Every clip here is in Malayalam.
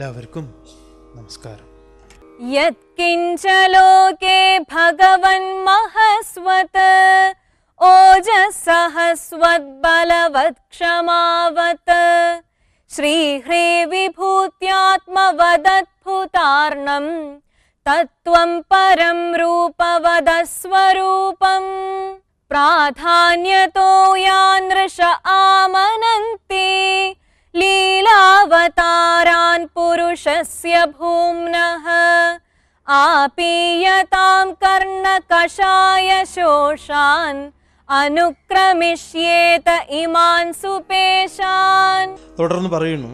എല്ലാവർക്കും നമസ്കാരം यत्किञ्च लोके भगवन्महस्वत् ओजसहस्वद्बलवत्क्षमावत् श्रीह्रे विभूत्यात्मवदद्भुतार्णम् तत्त्वं परं रूपवदस्वरूपम् प्राधान्यतो यानृष आमनन्ति लीलावतारान् पुरुषस्य भूम्नः आपीयतां कर्णकषाय शोषान् अनुक्रमिष्येत इमान् सुपेशान् തുടർന്ന് പറയുന്നു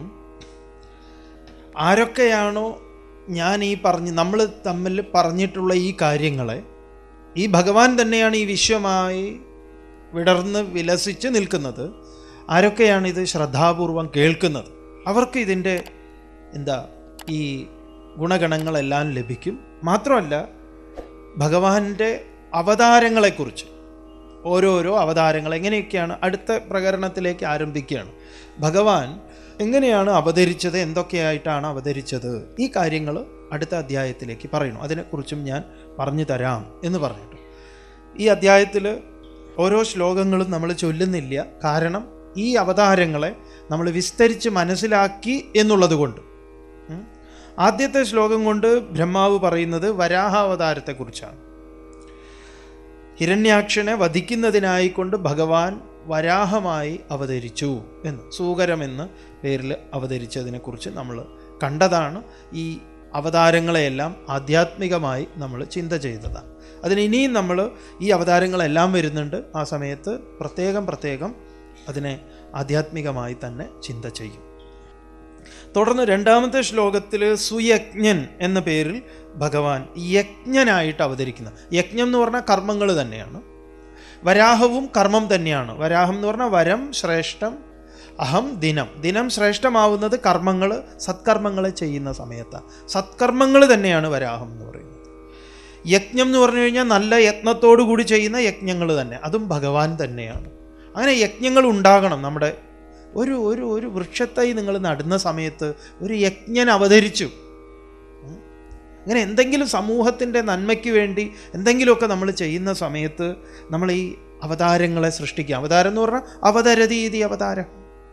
ആരൊക്കെയാണോ ഞാൻ ഈ പറഞ്ഞ് നമ്മൾ തമ്മിൽ പറഞ്ഞിട്ടുള്ള ഈ കാര്യങ്ങളെ ഈ ഭഗവാൻ തന്നെയാണ് ഈ വിശ്വമായി വിടർന്ന് വിലസിച്ച് നിൽക്കുന്നത് ആരൊക്കെയാണ് ഇത് ശ്രദ്ധാപൂർവം കേൾക്കുന്നത് അവർക്ക് ഇതിൻ്റെ എന്താ ഈ ഗുണഗണങ്ങളെല്ലാം ലഭിക്കും മാത്രമല്ല ഭഗവാന്റെ അവതാരങ്ങളെക്കുറിച്ച് ഓരോരോ അവതാരങ്ങൾ എങ്ങനെയൊക്കെയാണ് അടുത്ത പ്രകരണത്തിലേക്ക് ആരംഭിക്കുകയാണ് ഭഗവാൻ എങ്ങനെയാണ് അവതരിച്ചത് എന്തൊക്കെയായിട്ടാണ് അവതരിച്ചത് ഈ കാര്യങ്ങൾ അടുത്ത അധ്യായത്തിലേക്ക് പറയുന്നു അതിനെക്കുറിച്ചും ഞാൻ പറഞ്ഞു തരാം എന്ന് പറഞ്ഞിട്ട് ഈ അധ്യായത്തിൽ ഓരോ ശ്ലോകങ്ങളും നമ്മൾ ചൊല്ലുന്നില്ല കാരണം ഈ അവതാരങ്ങളെ നമ്മൾ വിസ്തരിച്ച് മനസ്സിലാക്കി എന്നുള്ളത് കൊണ്ട് ഉം. ആദ്യത്തെ ശ്ലോകം കൊണ്ട് ബ്രഹ്മാവ് പറയുന്നത് വരാഹാവതാരത്തെക്കുറിച്ചാണ് ഹിരണ്യാക്ഷനെ വധിക്കുന്നതിനായിക്കൊണ്ട് ഭഗവാൻ വരാഹമായി അവതരിച്ചു എന്ന് സൂകരമെന്ന് പേരിൽ അവതരിച്ചതിനെക്കുറിച്ച് നമ്മൾ കണ്ടതാണ് ഈ അവതാരങ്ങളെയെല്ലാം ആധ്യാത്മികമായി നമ്മൾ ചിന്ത ചെയ്തതാണ് അതിന് ഇനിയും നമ്മൾ ഈ അവതാരങ്ങളെല്ലാം വരുന്നുണ്ട് ആ സമയത്ത് പ്രത്യേകം പ്രത്യേകം അതിനെ ആധ്യാത്മികമായി തന്നെ ചിന്ത ചെയ്യും തുടർന്ന് രണ്ടാമത്തെ ശ്ലോകത്തിൽ സുയജ്ഞൻ എന്ന പേരിൽ ഭഗവാൻ യജ്ഞനായിട്ട് അവതരിക്കുന്ന യജ്ഞം എന്ന് പറഞ്ഞാൽ കർമ്മങ്ങൾ തന്നെയാണ് വരാഹവും കർമ്മം തന്നെയാണ് വരാഹം എന്ന് പറഞ്ഞാൽ വരം ശ്രേഷ്ഠം അഹം ദിനം ദിനം ശ്രേഷ്ഠമാവുന്നത് കർമ്മങ്ങൾ സത്കർമ്മങ്ങൾ ചെയ്യുന്ന സമയത്താണ് സത്കർമ്മങ്ങൾ തന്നെയാണ് വരാഹം എന്ന് പറയുന്നത് യജ്ഞം എന്ന് പറഞ്ഞു കഴിഞ്ഞാൽ നല്ല യത്നത്തോടു കൂടി ചെയ്യുന്ന യജ്ഞങ്ങൾ തന്നെ അതും ഭഗവാൻ തന്നെയാണ് അങ്ങനെ യജ്ഞങ്ങൾ ഉണ്ടാകണം നമ്മുടെ ഒരു ഒരു ഒരു വൃക്ഷത്തൈ നിങ്ങൾ നടുന്ന സമയത്ത് ഒരു യജ്ഞൻ അവതരിച്ചു ഉം. അങ്ങനെ എന്തെങ്കിലും സമൂഹത്തിൻ്റെ നന്മയ്ക്ക് വേണ്ടി എന്തെങ്കിലുമൊക്കെ നമ്മൾ ചെയ്യുന്ന സമയത്ത് നമ്മൾ ഈ അവതാരങ്ങളെ സൃഷ്ടിക്കുക അവതാരം എന്ന് പറഞ്ഞാൽ അവതരതീതി അവതാരം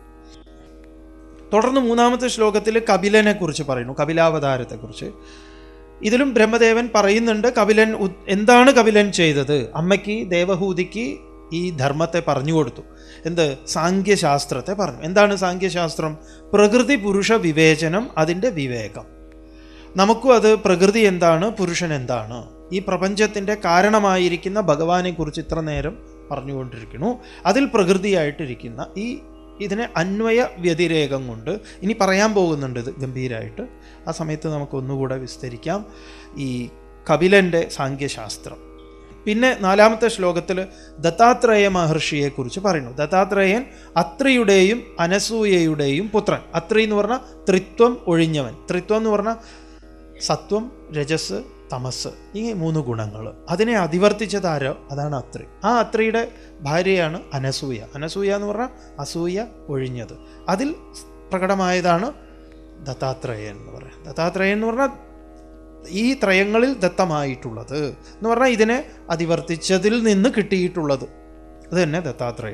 തുടർന്ന് മൂന്നാമത്തെ ശ്ലോകത്തിൽ കപിലനെ കുറിച്ച് പറയുന്നു കപിലാവതാരത്തെക്കുറിച്ച് ഇതിലും ബ്രഹ്മദേവൻ പറയുന്നുണ്ട് കപിലൻ ഉ- എന്താണ് കപിലൻ ചെയ്തത് അമ്മയ്ക്ക് ദേവഹൂതിക്ക് ഈ ധർമ്മത്തെ പറഞ്ഞു കൊടുത്തു എന്ത് സാങ്ക്യശാസ്ത്രത്തെ പറഞ്ഞു എന്താണ് സാങ്ക്യശാസ്ത്രം പ്രകൃതി പുരുഷ വിവേചനം അതിൻ്റെ വിവേകം നമുക്കും അത് പ്രകൃതി എന്താണ് പുരുഷൻ എന്താണ് ഈ പ്രപഞ്ചത്തിൻ്റെ കാരണമായിരിക്കുന്ന ഭഗവാനെക്കുറിച്ച് ഇത്ര നേരം പറഞ്ഞുകൊണ്ടിരിക്കുന്നു അതിൽ പ്രകൃതിയായിട്ടിരിക്കുന്ന ഈ ഇതിനെ അന്വയ വ്യതിരേകം കൊണ്ട് ഇനി പറയാൻ പോകുന്നുണ്ട് ഇത് ഗംഭീരമായിട്ട് ആ സമയത്ത് നമുക്ക് ഒന്നുകൂടെ വിസ്തരിക്കാം ഈ കപിലൻ്റെ സാങ്ക്യശാസ്ത്രം പിന്നെ നാലാമത്തെ ശ്ലോകത്തിൽ ദത്താത്രേയ മഹർഷിയെക്കുറിച്ച് പറയുന്നു ദത്താത്രേയൻ അത്രിയുടെയും അനസൂയയുടെയും പുത്രൻ അത്രി എന്ന് പറഞ്ഞാൽ ത്രിത്വം ഒഴിഞ്ഞവൻ ത്രിത്വം എന്ന് പറഞ്ഞാൽ സത്വം രജസ് തമസ് ഈ മൂന്ന് ഗുണങ്ങൾ അതിനെ അതിവർത്തിച്ചത് ആരോ അതാണ് അത്രി ആ അത്രിയുടെ ഭാര്യയാണ് അനസൂയ അനസൂയ എന്ന് പറഞ്ഞാൽ അസൂയ ഒഴിഞ്ഞത് അതിൽ പ്രകടമായതാണ് ദത്താത്രേയൻ എന്ന് പറയാം ദത്താത്രേയൻ എന്ന് പറഞ്ഞാൽ ഈ ത്രയങ്ങളിൽ ദത്തമായിട്ടുള്ളത് എന്ന് പറഞ്ഞാൽ ഇതിനെ അതിവർത്തിച്ചതിൽ നിന്ന് കിട്ടിയിട്ടുള്ളത് അത് തന്നെ ദത്താത്രേയൻ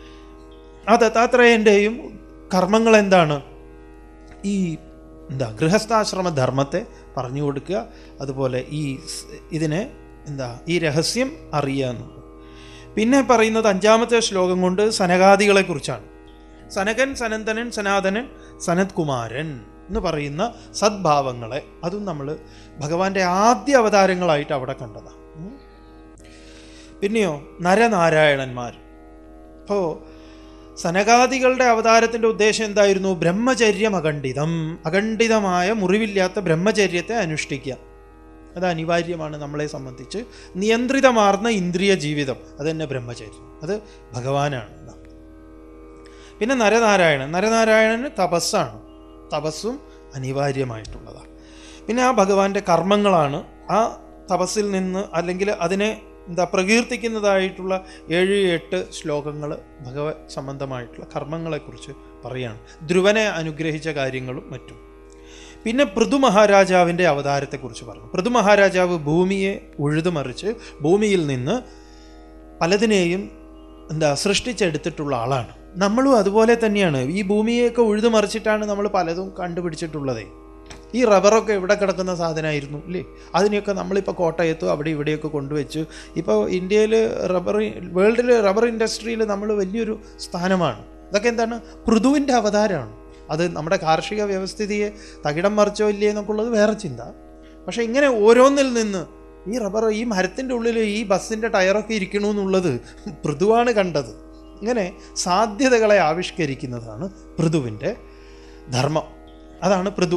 ആ ദത്താത്രേയൻ്റെയും കർമ്മങ്ങൾ എന്താണ് ഈ എന്താ ഗൃഹസ്ഥാശ്രമ ധർമ്മത്തെ പറഞ്ഞു കൊടുക്കുക അതുപോലെ ഈ സ് ഇതിനെ എന്താ ഈ രഹസ്യം അറിയുക എന്നുള്ളത് പിന്നെ പറയുന്നത് അഞ്ചാമത്തെ ശ്ലോകം കൊണ്ട് സനകാദികളെക്കുറിച്ചാണ് സനകൻ സനന്ദനൻ സനാതനൻ സനത് കുമാരൻ എന്ന് പറയുന്ന സദ്ഭാവങ്ങളെ അതും നമ്മൾ ഭഗവാന്റെ ആദ്യ അവതാരങ്ങളായിട്ട് അവിടെ കണ്ടതാണ് ഉം. പിന്നെയോ നരനാരായണന്മാർ അപ്പോൾ സനകാദികളുടെ അവതാരത്തിൻ്റെ ഉദ്ദേശം എന്തായിരുന്നു ബ്രഹ്മചര്യം അഖണ്ഡിതം അഖണ്ഡിതമായ മുറിവില്ലാത്ത ബ്രഹ്മചര്യത്തെ അനുഷ്ഠിക്കുക അത് അനിവാര്യമാണ് നമ്മളെ സംബന്ധിച്ച് നിയന്ത്രിതമാർന്ന ഇന്ദ്രിയ ജീവിതം അത് തന്നെ ബ്രഹ്മചര്യം അത് ഭഗവാനാണ് എന്നാ. പിന്നെ നരനാരായണൻ നരനാരായണന് തപസ്സാണ് തപസ്സും അനിവാര്യമായിട്ടുള്ളതാണ് പിന്നെ ആ ഭഗവാന്റെ കർമ്മങ്ങളാണ് ആ തപസ്സിൽ നിന്ന് അല്ലെങ്കിൽ അതിനെ എന്താ പ്രകീർത്തിക്കുന്നതായിട്ടുള്ള ഏഴ് എട്ട് ശ്ലോകങ്ങൾ ഭഗവത് സംബന്ധമായിട്ടുള്ള കർമ്മങ്ങളെക്കുറിച്ച് പറയാണ് ധ്രുവനെ അനുഗ്രഹിച്ച കാര്യങ്ങളും മറ്റും പിന്നെ പൃഥു മഹാരാജാവിൻ്റെ അവതാരത്തെക്കുറിച്ച് പറഞ്ഞു പൃഥു മഹാരാജാവ് ഭൂമിയെ ഉഴുതുമറിച്ച് ഭൂമിയിൽ നിന്ന് പലതിനെയും എന്താ സൃഷ്ടിച്ചെടുത്തിട്ടുള്ള ആളാണ് നമ്മളും അതുപോലെ തന്നെയാണ് ഈ ഭൂമിയെയൊക്കെ ഉഴുതുമറിച്ചിട്ടാണ് നമ്മൾ പലതും കണ്ടുപിടിച്ചിട്ടുള്ളത് ഈ റബ്ബറൊക്കെ എവിടെ കിടക്കുന്ന സാധനമായിരുന്നു അല്ലേ അതിനെയൊക്കെ നമ്മളിപ്പോൾ കോട്ടയത്തും അവിടെ ഇവിടെയൊക്കെ കൊണ്ടുവച്ചു ഇപ്പോൾ ഇന്ത്യയിൽ റബ്ബർ വേൾഡിൽ റബ്ബർ ഇൻഡസ്ട്രിയിൽ നമ്മൾ വലിയൊരു സ്ഥാനമാണ് ഇതൊക്കെ എന്താണ് പൃഥുവിൻ്റെ അവതാരമാണ് അത് നമ്മുടെ കാർഷിക വ്യവസ്ഥിതിയെ തകിടം മറിച്ചോ ഇല്ലേ എന്നൊക്കെയുള്ളത് വേറെ ചിന്ത പക്ഷേ ഇങ്ങനെ ഓരോന്നിൽ നിന്ന് ഈ റബ്ബർ ഈ മരത്തിൻ്റെ ഉള്ളിൽ ഈ ബസ്സിൻ്റെ ടയറൊക്കെ ഇരിക്കണു എന്നുള്ളത് പൃഥുവാണ് കണ്ടത് ഇങ്ങനെ സാധ്യതകളെ ആവിഷ്കരിക്കുന്നതാണ് പൃഥുവിൻ്റെ ധർമ്മം അതാണ് പൃഥു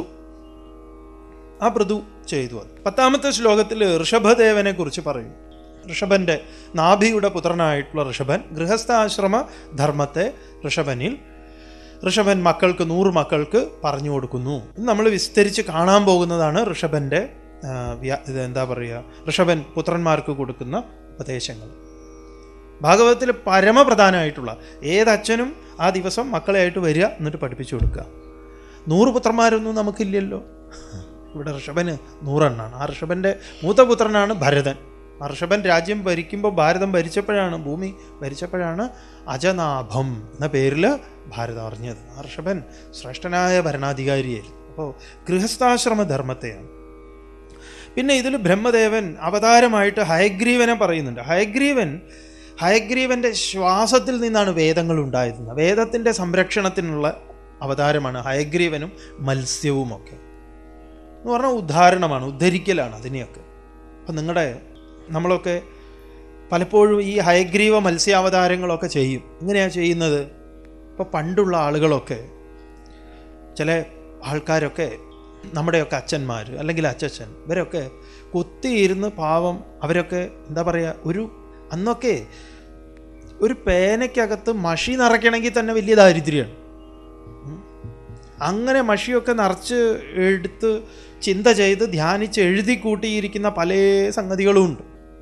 ആ പൃഥു ചെയ്തു അത് പത്താമത്തെ ശ്ലോകത്തിൽ ഋഷഭദേവനെ കുറിച്ച് പറയും ഋഷഭൻ്റെ നാഭിയുടെ പുത്രനായിട്ടുള്ള ഋഷഭൻ ഗൃഹസ്ഥാശ്രമ ധർമ്മത്തെ ഋഷഭനിൽ ഋഷഭൻ മക്കൾക്ക് നൂറ് മക്കൾക്ക് പറഞ്ഞു കൊടുക്കുന്നു ഇത് നമ്മൾ വിസ്തരിച്ച് കാണാൻ പോകുന്നതാണ് ഋഷഭൻ്റെ ആ, വ്യ- ഇത് എന്താ പറയുക ഋഷഭൻ പുത്രന്മാർക്ക് കൊടുക്കുന്ന ഉപദേശങ്ങൾ ഭാഗവതത്തിൽ പരമപ്രധാനമായിട്ടുള്ള ഏതച്ഛനും ആ ദിവസം മക്കളെയായിട്ട് വരിക എന്നിട്ട് പഠിപ്പിച്ചു കൊടുക്കുക നൂറ് പുത്രന്മാരൊന്നും നമുക്കില്ലല്ലോ ഇവിടെ ഋഷഭന് നൂറെണ്ണാണ് ആ ഋഷഭൻ്റെ മൂത്തപുത്രനാണ് ഭരതൻ ആ ഋഷഭൻ രാജ്യം ഭരിക്കുമ്പോൾ ഭാരതം ഭരിച്ചപ്പോഴാണ് ഭൂമി ഭരിച്ചപ്പോഴാണ് അജനാഭം എന്ന പേരിൽ ഭാരതം അറിഞ്ഞത് ആ ഋഷഭൻ ശ്രേഷ്ഠനായ ഭരണാധികാരിയായിരുന്നു അപ്പോൾ ഗൃഹസ്ഥാശ്രമ ധർമ്മത്തെയാണ് പിന്നെ ഇതിൽ ബ്രഹ്മദേവൻ അവതാരമായിട്ട് ഹയഗ്രീവനെ പറയുന്നുണ്ട് ഹയഗ്രീവൻ ഹയഗ്രീവൻ്റെ ശ്വാസത്തിൽ നിന്നാണ് വേദങ്ങൾ ഉണ്ടായിരുന്നത് വേദത്തിൻ്റെ സംരക്ഷണത്തിനുള്ള അവതാരമാണ് ഹയഗ്രീവനും മത്സ്യവുമൊക്കെ എന്ന് പറഞ്ഞാൽ ഉദ്ധാരണമാണ് ഉദ്ധരിക്കലാണ് അതിനെയൊക്കെ അപ്പം നിങ്ങളുടെ നമ്മളൊക്കെ പലപ്പോഴും ഈ ഹയഗ്രീവ മത്സ്യാവതാരങ്ങളൊക്കെ ചെയ്യും എങ്ങനെയാണ് ചെയ്യുന്നത് ഇപ്പോൾ പണ്ടുള്ള ആളുകളൊക്കെ ചില ആൾക്കാരൊക്കെ നമ്മുടെയൊക്കെ അച്ഛന്മാർ അല്ലെങ്കിൽ അച്ചച്ചൻ ഇവരൊക്കെ കുത്തിയിരുന്ന് പാവം അവരൊക്കെ എന്താ പറയുക ഒരു അന്നൊക്കെ ഒരു പേനയ്ക്കകത്ത് മഷി നിറയ്ക്കണമെങ്കിൽ തന്നെ വലിയ ദാരിദ്ര്യമാണ് ഉം. അങ്ങനെ മഷിയൊക്കെ നിറച്ച് എടുത്ത് ചിന്ത ചെയ്ത് ധ്യാനിച്ച് എഴുതി കൂട്ടിയിരിക്കുന്ന പല സംഗതികളും ഉണ്ട്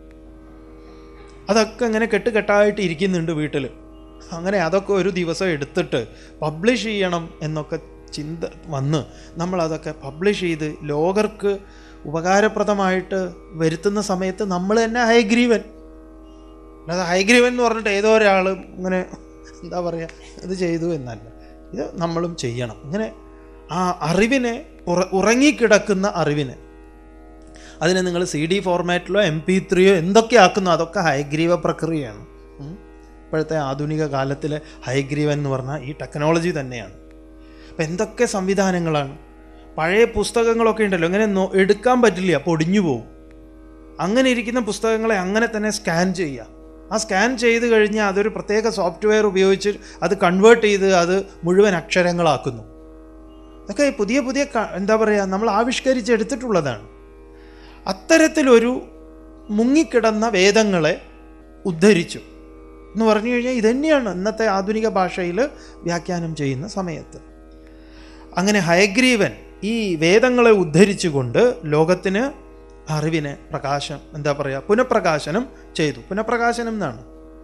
അതൊക്കെ ഇങ്ങനെ കെട്ടുകെട്ടായിട്ട് ഇരിക്കുന്നുണ്ട് വീട്ടിൽ അങ്ങനെ അതൊക്കെ ഒരു ദിവസം എടുത്തിട്ട് പബ്ലിഷ് ചെയ്യണം എന്നൊക്കെ ചിന്ത വന്ന് നമ്മളതൊക്കെ പബ്ലിഷ് ചെയ്ത് ലോകർക്ക് ഉപകാരപ്രദമായിട്ട് വരുത്തുന്ന സമയത്ത് നമ്മൾ തന്നെ ഹയഗ്രീവൻ അല്ലാതെ ഹയഗ്രീവൻ എന്ന് പറഞ്ഞിട്ട് ഏതോ ഒരാൾ ഇങ്ങനെ എന്താ പറയുക ഇത് ചെയ്തു എന്നല്ല ഇത് നമ്മളും ചെയ്യണം ഇങ്ങനെ ആ അറിവിനെ ഉറ ഉറങ്ങിക്കിടക്കുന്ന അറിവിനെ അതിനെ നിങ്ങൾ സി ഡി ഫോർമാറ്റിലോ എം പി ത്രീയോ എന്തൊക്കെ ആക്കുന്നു അതൊക്കെ ഹയഗ്രീവ പ്രക്രിയയാണ് ഉം. ഇപ്പോഴത്തെ ആധുനിക കാലത്തിലെ ഹയഗ്രീവൻ എന്ന് പറഞ്ഞാൽ ഈ ടെക്നോളജി തന്നെയാണ് അപ്പം എന്തൊക്കെ സംവിധാനങ്ങളാണ് പഴയ പുസ്തകങ്ങളൊക്കെ ഉണ്ടല്ലോ ഇങ്ങനെ നോ- എടുക്കാൻ പറ്റില്ല പൊടിഞ്ഞു പോകും അങ്ങനെ ഇരിക്കുന്ന പുസ്തകങ്ങളെ അങ്ങനെ തന്നെ സ്കാൻ ചെയ്യുക ആ സ്കാൻ ചെയ്ത് കഴിഞ്ഞാൽ അതൊരു പ്രത്യേക സോഫ്റ്റ്വെയർ ഉപയോഗിച്ച് അത് കൺവേർട്ട് ചെയ്ത് അത് മുഴുവൻ അക്ഷരങ്ങളാക്കുന്നു ഇതൊക്കെ പുതിയ പുതിയ ക- എന്താ പറയുക നമ്മൾ ആവിഷ്കരിച്ചെടുത്തിട്ടുള്ളതാണ് അത്തരത്തിലൊരു മുങ്ങിക്കിടന്ന വേദങ്ങളെ ഉദ്ധരിച്ചു എന്ന് പറഞ്ഞു കഴിഞ്ഞാൽ ഇതന്നെയാണ് ഇന്നത്തെ ആധുനിക ഭാഷയിൽ വ്യാഖ്യാനം ചെയ്യുന്ന സമയത്ത് അങ്ങനെ ഹയഗ്രീവൻ ഈ വേദങ്ങളെ ഉദ്ധരിച്ചുകൊണ്ട് ലോകത്തിന് അറിവിനെ പ്രകാശം എന്താ പറയുക പുനഃപ്രകാശനം ചെയ്തു പുനഃപ്രകാശനം എന്നാണ്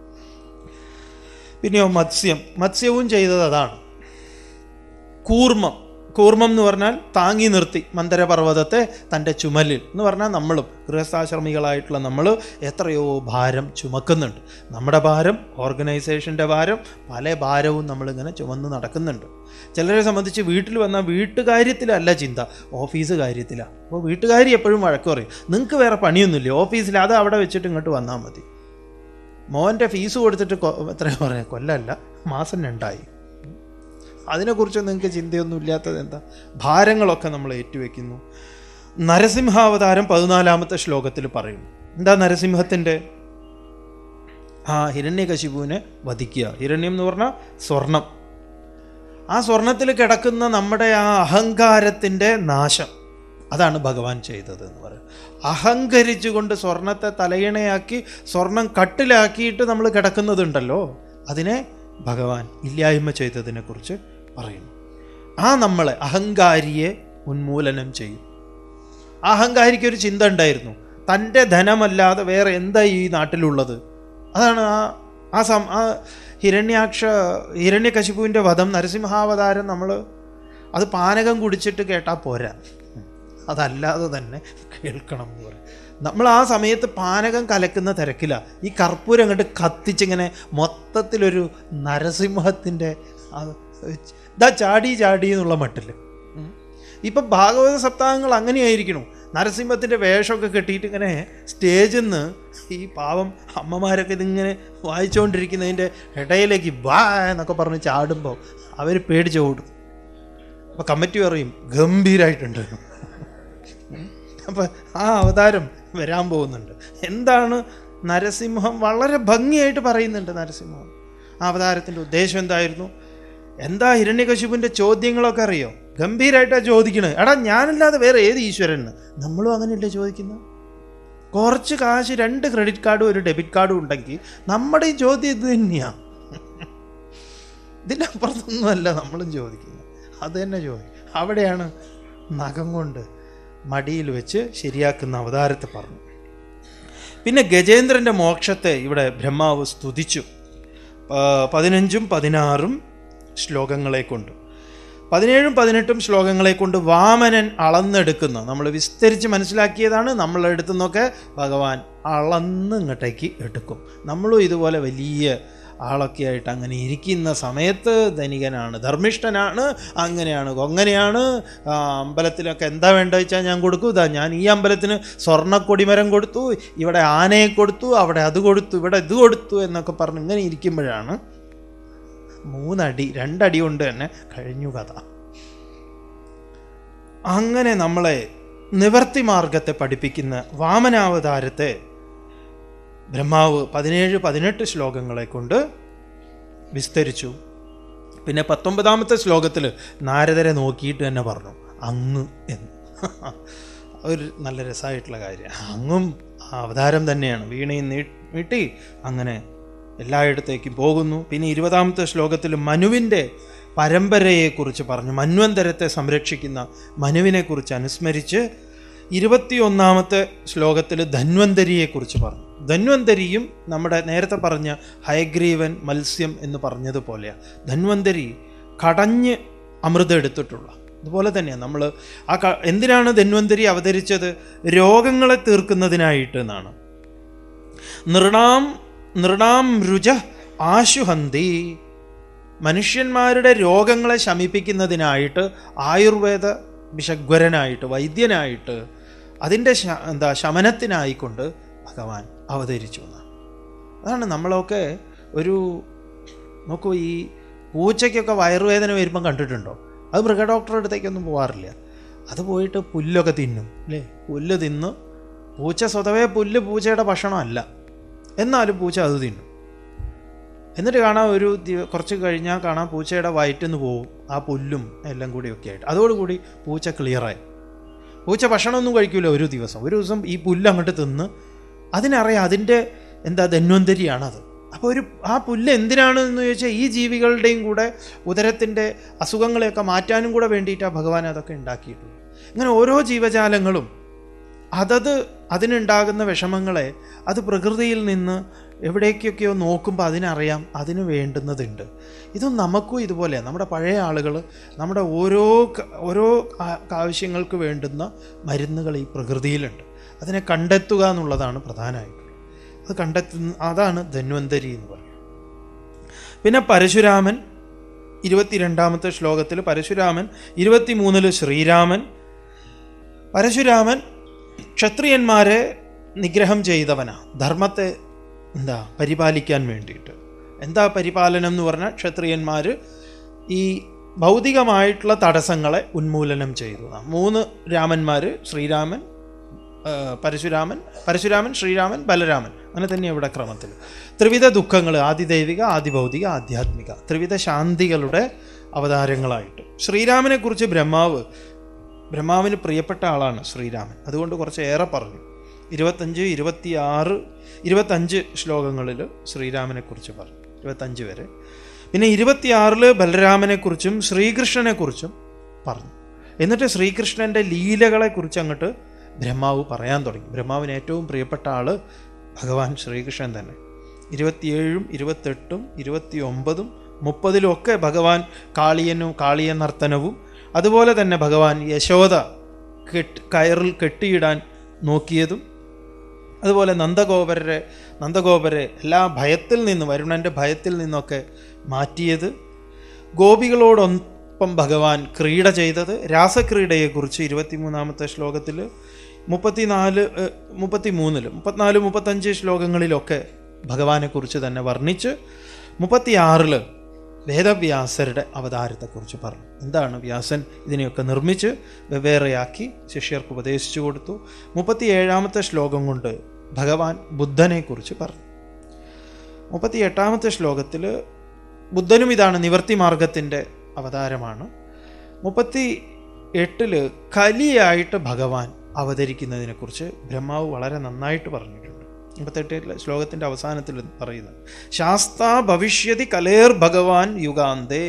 പിന്നെയോ മത്സ്യം മത്സ്യവും ചെയ്തത് അതാണ് കൂർമ്മം കൂർമ്മം എന്ന് പറഞ്ഞാൽ താങ്ങി നിർത്തി മന്ദരപർവ്വതത്തെ തൻ്റെ ചുമലിൽ എന്ന് പറഞ്ഞാൽ നമ്മളും ഗൃഹസ്ഥാശ്രമികളായിട്ടുള്ള നമ്മൾ എത്രയോ ഭാരം ചുമക്കുന്നുണ്ട് നമ്മുടെ ഭാരം ഓർഗനൈസേഷൻ്റെ ഭാരം പല ഭാരവും നമ്മളിങ്ങനെ ചുമന്ന് നടക്കുന്നുണ്ട് ചിലരെ സംബന്ധിച്ച് വീട്ടിൽ വന്നാൽ വീട്ടുകാര്യത്തിലല്ല ചിന്ത ഓഫീസ് കാര്യത്തിലാണ് അപ്പോൾ വീട്ടുകാരി എപ്പോഴും വഴക്ക് പറയും നിങ്ങൾക്ക് വേറെ പണിയൊന്നുമില്ല ഓഫീസിൽ അത് അവിടെ വെച്ചിട്ട് ഇങ്ങോട്ട് വന്നാൽ മതി മോൻ്റെ ഫീസ് കൊടുത്തിട്ട് കൊ- എത്രയാ പറയുക കൊല്ലല്ല മാസം രണ്ടായി അതിനെക്കുറിച്ച് നിങ്ങൾക്ക് ചിന്തയൊന്നും ഇല്ലാത്തത് എന്താ ഭാരങ്ങളൊക്കെ നമ്മൾ ഏറ്റുവെക്കുന്നു നരസിംഹാവതാരം പതിനാലാമത്തെ ശ്ലോകത്തിൽ പറയുന്നു എന്താ നരസിംഹത്തിൻ്റെ ആ ഹിരണ്യകശിപുവിനെ വധിക്കുക ഹിരണ്യം എന്ന് പറഞ്ഞാൽ സ്വർണം ആ സ്വർണത്തിൽ കിടക്കുന്ന നമ്മുടെ ആ അഹങ്കാരത്തിൻ്റെ നാശം അതാണ് ഭഗവാൻ ചെയ്തത് എന്ന് പറയും അഹങ്കരിച്ചുകൊണ്ട് സ്വർണത്തെ തലയിണയാക്കി സ്വർണം കട്ടിലാക്കിയിട്ട് നമ്മൾ കിടക്കുന്നതുണ്ടല്ലോ അതിനെ ഭഗവാൻ ഇല്ലായ്മ ചെയ്തതിനെക്കുറിച്ച് പറയുന്നു ആ നമ്മളെ അഹങ്കാരിയെ ഉന്മൂലനം ചെയ്യും ആ അഹങ്കാരിക്ക് ഒരു ചിന്ത ഉണ്ടായിരുന്നു തൻ്റെ ധനമല്ലാതെ വേറെ എന്താ ഈ നാട്ടിലുള്ളത് അതാണ് ആ ആ സം ആ ഹിരണ്യാക്ഷ ഹിരണ്യകശിപുവിൻ്റെ വധം നരസിംഹാവതാരം നമ്മൾ അത് പാനകം കുടിച്ചിട്ട് കേട്ടാൽ പോരാ അതല്ലാതെ തന്നെ കേൾക്കണം എന്ന് പറയും നമ്മൾ ആ സമയത്ത് പാനകം കലക്കുന്ന തിരക്കില്ല ഈ കർപ്പൂരം അങ്ങോട്ട് കത്തിച്ചിങ്ങനെ മൊത്തത്തിലൊരു നരസിംഹത്തിൻ്റെ ഇതാ ചാടി ചാടി എന്നുള്ള മട്ടിൽ ഇപ്പം ഭാഗവത സപ്താഹങ്ങൾ അങ്ങനെയായിരിക്കണം നരസിംഹത്തിൻ്റെ വേഷമൊക്കെ കെട്ടിയിട്ട് ഇങ്ങനെ സ്റ്റേജിൽ നിന്ന് ഈ പാവം അമ്മമാരൊക്കെ ഇതിങ്ങനെ വായിച്ചുകൊണ്ടിരിക്കുന്നതിൻ്റെ ഇടയിലേക്ക് വാ എന്നൊക്കെ പറഞ്ഞ് ചാടുമ്പോൾ അവർ പേടിച്ച് ഓടും അപ്പോൾ കമ്മിറ്റി പറയും ഗംഭീരമായിട്ടുണ്ട് അപ്പം ആ അവതാരം വരാൻ പോകുന്നുണ്ട് എന്താണ് നരസിംഹം വളരെ ഭംഗിയായിട്ട് പറയുന്നുണ്ട് നരസിംഹം ആ അവതാരത്തിൻ്റെ ഉദ്ദേശം എന്തായിരുന്നു എന്താ ഹിരണ്യകശിപുവിൻ്റെ ചോദ്യങ്ങളൊക്കെ അറിയോ ഗംഭീരമായിട്ടാണ് ചോദിക്കണത് എടാ ഞാനല്ലാതെ വേറെ ഏത് ഈശ്വരന് നമ്മളും അങ്ങനെയല്ലേ ചോദിക്കുന്നത് കുറച്ച് കാശ് രണ്ട് ക്രെഡിറ്റ് കാർഡും ഒരു ഡെബിറ്റ് കാർഡും ഉണ്ടെങ്കിൽ നമ്മുടെ ഈ ചോദ്യം ഇത് തന്നെയാണ് ഇതിൻ്റെ അപ്പുറത്തൊന്നുമല്ല നമ്മളും ചോദിക്കുന്നത് അത് തന്നെ ചോദിക്കും അവിടെയാണ് നഖം കൊണ്ട് മടിയിൽ വെച്ച് ശരിയാക്കുന്ന അവതാരത്തെ പറഞ്ഞു പിന്നെ ഗജേന്ദ്രൻ്റെ മോക്ഷത്തെ ഇവിടെ ബ്രഹ്മാവ് സ്തുതിച്ചു പ- പതിനഞ്ചും പതിനാറും ശ്ലോകങ്ങളെ കൊണ്ട് പതിനേഴും പതിനെട്ടും ശ്ലോകങ്ങളെ കൊണ്ട് വാമനൻ അളന്നെടുക്കുന്ന നമ്മൾ വിസ്തരിച്ച് മനസ്സിലാക്കിയതാണ് നമ്മൾ എടുത്തുനിന്നൊക്കെ ഭഗവാൻ അളന്ന് ഇങ്ങോട്ടേക്ക് എടുക്കും നമ്മളും ഇതുപോലെ വലിയ ആളൊക്കെ ആയിട്ട് അങ്ങനെ ഇരിക്കുന്ന സമയത്ത് ധനികനാണ് ധർമ്മിഷ്ഠനാണ് അങ്ങനെയാണ് കൊങ്ങനെയാണ് ആ, അമ്പലത്തിലൊക്കെ എന്താ വേണ്ടത് വെച്ചാൽ ഞാൻ കൊടുക്കും ഇതാ ഞാൻ ഈ അമ്പലത്തിന് സ്വർണ്ണക്കൊടിമരം കൊടുത്തു ഇവിടെ ആനയെ കൊടുത്തു അവിടെ അത് കൊടുത്തു ഇവിടെ ഇത് കൊടുത്തു എന്നൊക്കെ പറഞ്ഞ് ഇങ്ങനെ ഇരിക്കുമ്പോഴാണ് മൂന്നടി രണ്ടടി കൊണ്ട് തന്നെ കഴിഞ്ഞു കഥ അങ്ങനെ നമ്മളെ നിവർത്തി മാർഗത്തെ പഠിപ്പിക്കുന്ന വാമനാവതാരത്തെ ബ്രഹ്മാവ് പതിനേഴ് പതിനെട്ട് ശ്ലോകങ്ങളെ കൊണ്ട് വിസ്തരിച്ചു പിന്നെ പത്തൊമ്പതാമത്തെ ശ്ലോകത്തിൽ നാരദരെ നോക്കിയിട്ട് തന്നെ പറഞ്ഞു അങ്ങ് എന്ന് ഒരു നല്ല രസമായിട്ടുള്ള കാര്യം അങ്ങും ആ അവതാരം തന്നെയാണ് വീണയും നീ നീട്ടി അങ്ങനെ എല്ലായിടത്തേക്കും പോകുന്നു പിന്നെ ഇരുപതാമത്തെ ശ്ലോകത്തിൽ മനുവിൻ്റെ പരമ്പരയെക്കുറിച്ച് പറഞ്ഞു മന്വന്തരത്തെ സംരക്ഷിക്കുന്ന മനുവിനെക്കുറിച്ച് അനുസ്മരിച്ച് ഇരുപത്തിയൊന്നാമത്തെ ശ്ലോകത്തിൽ ധന്വന്തരിയെക്കുറിച്ച് പറഞ്ഞു ധന്വന്തരിയും നമ്മുടെ നേരത്തെ പറഞ്ഞ ഹയഗ്രീവൻ മത്സ്യം എന്ന് പറഞ്ഞതുപോലെയാണ് ധന്വന്തരി കടഞ്ഞ് അമൃതം എടുത്തിട്ടുള്ള അതുപോലെ തന്നെയാണ് നമ്മൾ ആ ക എന്തിനാണ് ധന്വന്തരി അവതരിച്ചത് രോഗങ്ങളെ തീർക്കുന്നതിനായിട്ട് എന്നാണ് നൃണാം നൃണാം രുച ആശുഹന്തി മനുഷ്യന്മാരുടെ രോഗങ്ങളെ ശമിപ്പിക്കുന്നതിനായിട്ട് ആയുർവേദ വിഷഗ്വരനായിട്ട് വൈദ്യനായിട്ട് അതിൻ്റെ ശ എന്താ ശമനത്തിനായിക്കൊണ്ട് ഭഗവാൻ അവതരിച്ചു എന്നാണ് അതാണ് നമ്മളൊക്കെ ഒരു നോക്കൂ ഈ പൂച്ചയ്ക്കൊക്കെ വയറുവേദന വരുമ്പം കണ്ടിട്ടുണ്ടോ അത് മൃഗ ഡോക്ടറുടെ അടുത്തേക്കൊന്നും പോകാറില്ല അത് പോയിട്ട് പുല്ലൊക്കെ തിന്നും അല്ലേ പുല്ല് തിന്ന് പൂച്ച സ്വതവേ പുല്ല് പൂച്ചയുടെ ഭക്ഷണമല്ല എന്നാലും പൂച്ച അത് തിന്നും എന്നിട്ട് കാണാം ഒരു ദിവ- കുറച്ച് കഴിഞ്ഞാൽ കാണാം പൂച്ചയുടെ വയറ്റിൽ നിന്ന് പോകും ആ പുല്ലും എല്ലാം കൂടിയൊക്കെ ആയിട്ട് അതോടുകൂടി പൂച്ച ക്ലിയറായി പൂച്ച ഭക്ഷണമൊന്നും കഴിക്കില്ല ഒരു ദിവസം ഒരു ദിവസം ഈ പുല്ല് അങ്ങോട്ട് തിന്ന് അതിനറിയാം അതിൻ്റെ എന്താ ധന്വന്തരിയാണത് അപ്പോൾ ഒരു ആ പുല്ല് എന്തിനാണ് എന്ന് ചോദിച്ചാൽ ഈ ജീവികളുടെയും കൂടെ ഉദരത്തിൻ്റെ അസുഖങ്ങളെയൊക്കെ മാറ്റാനും കൂടെ വേണ്ടിയിട്ടാണ് ഭഗവാൻ അതൊക്കെ ഉണ്ടാക്കിയിട്ടുള്ളത് ഇങ്ങനെ ഓരോ ജീവജാലങ്ങളും അതത് അതിനുണ്ടാകുന്ന വിഷമങ്ങളെ അത് പ്രകൃതിയിൽ നിന്ന് എവിടേക്കൊക്കെയോ നോക്കുമ്പോൾ അതിനറിയാം അതിന് വേണ്ടുന്നതുണ്ട് ഇതും നമുക്കും ഇതുപോലെയാണ് നമ്മുടെ പഴയ ആളുകൾ നമ്മുടെ ഓരോ ക- ഓരോ ആ- ആവശ്യങ്ങൾക്ക് വേണ്ടുന്ന മരുന്നുകൾ ഈ പ്രകൃതിയിലുണ്ട് അതിനെ കണ്ടെത്തുക എന്നുള്ളതാണ് പ്രധാനമായിട്ടുള്ളത് അത് കണ്ടെത്തുന്ന അതാണ് ധന്വന്തരി എന്ന് പറയുന്നത് പിന്നെ പരശുരാമൻ ഇരുപത്തിരണ്ടാമത്തെ ശ്ലോകത്തിൽ പരശുരാമൻ ഇരുപത്തിമൂന്നിൽ ശ്രീരാമൻ പരശുരാമൻ ക്ഷത്രിയന്മാരെ നിഗ്രഹം ചെയ്തവനാ ധർമ്മത്തെ എന്താ പരിപാലിക്കാൻ വേണ്ടിയിട്ട് എന്താ പരിപാലനം എന്ന് പറഞ്ഞാൽ ക്ഷത്രിയന്മാർ ഈ ഭൗതികമായിട്ടുള്ള തടസ്സങ്ങളെ ഉന്മൂലനം ചെയ്തു മൂന്ന് രാമന്മാർ ശ്രീരാമൻ ആ, പരശുരാമൻ പരശുരാമൻ ശ്രീരാമൻ ബലരാമൻ അങ്ങനെ തന്നെ ഇവിടെ ക്രമത്തിൽ ത്രിവിധ ദുഃഖങ്ങൾ ആദിദൈവിക ആദിഭൗതിക ആധ്യാത്മിക ത്രിവിധ ശാന്തികളുടെ അവതാരങ്ങളായിട്ട് ശ്രീരാമനെക്കുറിച്ച് ബ്രഹ്മാവ് ബ്രഹ്മാവിന് പ്രിയപ്പെട്ട ആളാണ് ശ്രീരാമൻ അതുകൊണ്ട് കുറച്ച് ഏറെ പറഞ്ഞു ഇരുപത്തഞ്ച് ഇരുപത്തിയാറ് ഇരുപത്തഞ്ച് ശ്ലോകങ്ങളിൽ ശ്രീരാമനെക്കുറിച്ച് പറഞ്ഞു ഇരുപത്തഞ്ച് വരെ പിന്നെ ഇരുപത്തിയാറിൽ ബലരാമനെക്കുറിച്ചും ശ്രീകൃഷ്ണനെക്കുറിച്ചും പറഞ്ഞു എന്നിട്ട് ശ്രീകൃഷ്ണൻ്റെ ലീലകളെക്കുറിച്ച് അങ്ങോട്ട് ബ്രഹ്മാവ് പറയാൻ തുടങ്ങി ബ്രഹ്മാവിന് ഏറ്റവും പ്രിയപ്പെട്ട ആള് ഭഗവാൻ ശ്രീകൃഷ്ണൻ തന്നെ ഇരുപത്തിയേഴും ഇരുപത്തെട്ടും ഇരുപത്തി ഒമ്പതും മുപ്പതിലും ഒക്കെ ഭഗവാൻ കാളിയനും കാളിയ നർത്തനവും അതുപോലെ തന്നെ ഭഗവാൻ യശോദ കെട്ട് കയറിൽ കെട്ടിയിടാൻ നോക്കിയതും അതുപോലെ നന്ദഗോപരെ നന്ദഗോപരെ എല്ലാ ഭയത്തിൽ നിന്ന് വരുണൻ്റെ ഭയത്തിൽ നിന്നൊക്കെ മാറ്റിയത് ഗോപികളോടൊപ്പം ഭഗവാൻ ക്രീഡ ചെയ്തത് രാസക്രീഡയെക്കുറിച്ച് ഇരുപത്തിമൂന്നാമത്തെ ശ്ലോകത്തിൽ മുപ്പത്തിനാല് ഏഹ്, മുപ്പത്തിമൂന്നില് മുപ്പത്തിനാല് മുപ്പത്തഞ്ച് ശ്ലോകങ്ങളിലൊക്കെ ഭഗവാനെക്കുറിച്ച് തന്നെ വർണ്ണിച്ച് മുപ്പത്തിയാറില് വേദവ്യാസരുടെ അവതാരത്തെക്കുറിച്ച് പറഞ്ഞു എന്താണ് വ്യാസൻ ഇതിനെയൊക്കെ നിർമ്മിച്ച് വെവ്വേറെയാക്കി ശിഷ്യർക്ക് ഉപദേശിച്ചു കൊടുത്തു മുപ്പത്തിയേഴാമത്തെ ശ്ലോകം കൊണ്ട് ഭഗവാൻ ബുദ്ധനെക്കുറിച്ച് പറഞ്ഞു മുപ്പത്തി എട്ടാമത്തെ ശ്ലോകത്തിൽ ബുദ്ധനും ഇതാണ് നിവർത്തി മാർഗത്തിൻ്റെ അവതാരമാണ് മുപ്പത്തി എട്ടില് കലിയായിട്ട് ഭഗവാൻ അവതരിക്കുന്നതിനെക്കുറിച്ച് ബ്രഹ്മാവ് വളരെ നന്നായിട്ട് പറഞ്ഞിട്ടുണ്ട് മുപ്പത്തെട്ടിലെ ശ്ലോകത്തിൻ്റെ അവസാനത്തിൽ പറയുന്നത് ശാസ്ത ഭവിഷ്യതി കലേർ ഭഗവാൻ യുഗാന്തേ